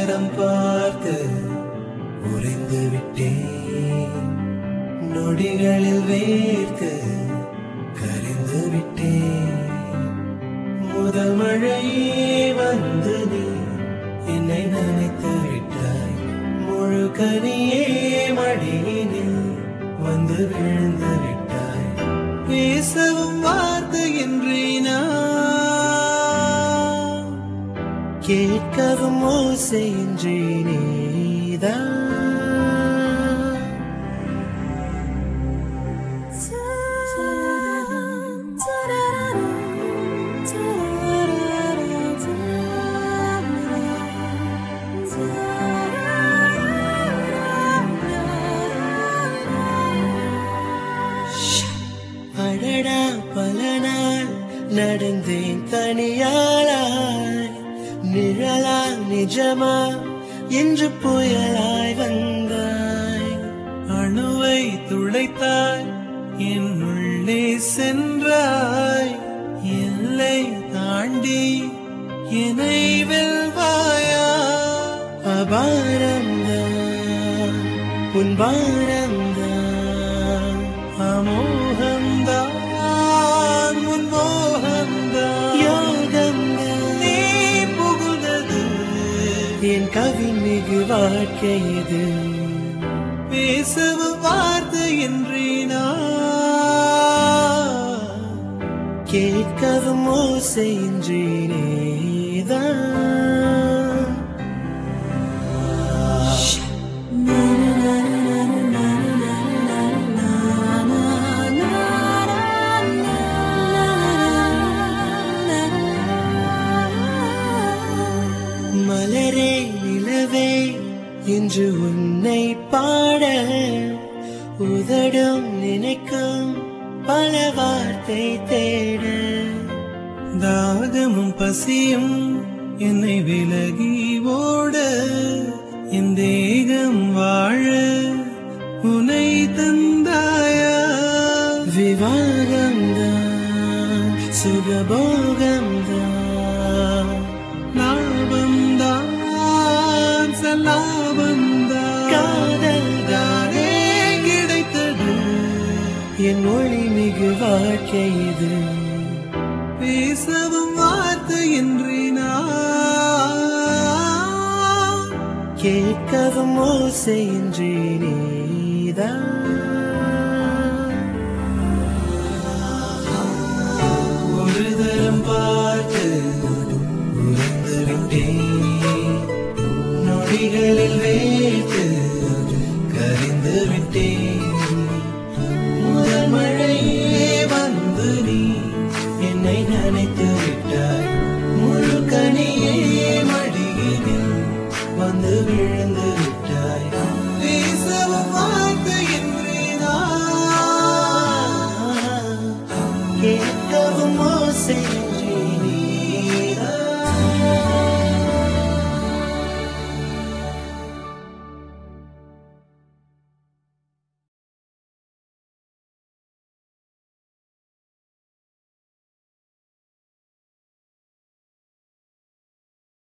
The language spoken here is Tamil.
தரம் பார்த்து உறைந்து விட்டேன் நொடிகளில் வேர்த்து கரைந்து விட்டேன் முதல் மழையே வந்து நீ என்னை நினைத்து விட்டாய் முழு கனியே மடியினில் வந்து விழுந்து விட்டாய் பேசவும் வார்த்தையின்றி நான் கேட்கவும் ஓசையின்றி நீதான் அடடா பல நாள் நடந்தேன் தனியாளாய் நிழலா நிஜமா என்று புயலாய் வந்தாய் அணுவை துளைத்தாய் என் உள்ளே சென்றாய் எல்லை தாண்டி என்னை வெல்வாயா அபாரம்தான் உன் பாரம்தான் அமோகம்தான் உன் மோகம்தான் யோகம்தான் நீ புகுந்தது என் கவி மிகு வாழ்க்கை இது பேசவும் வார்த்தை என்று கேட்கவும் ஓசையின்றி நீதான் மலரே நிலவே என்று உன்னை பாட உதடும் நினைக்கும் பல வார்த்தை தேட தாகமும் பசியும் என்னை விலகி ஓட என் தேகம் வாழ உனை தந்தாயா விவாகம்தான் சுகபோகம்தான் லாபம்தான் சல்லாபம்தான் காதல் தானே கிடைத்தது என் மொழி மிகு வாழ்க்கை இது பேசவும் வார்த்தை என்று கேட்கவும் ஓசையின்றி நீதான் ஒரு தரம் பார்த்து உறைந்து விட்டேன் நொடிகளில் வைத்து கரிந்து விட்டேன் முதல் மழையே வந்து நீ என்னை நினைத்து விட்டாய் முழு கனியே மடியினில் வந்து விழுந்து விட்டாய் பேசவும் வார்த்தை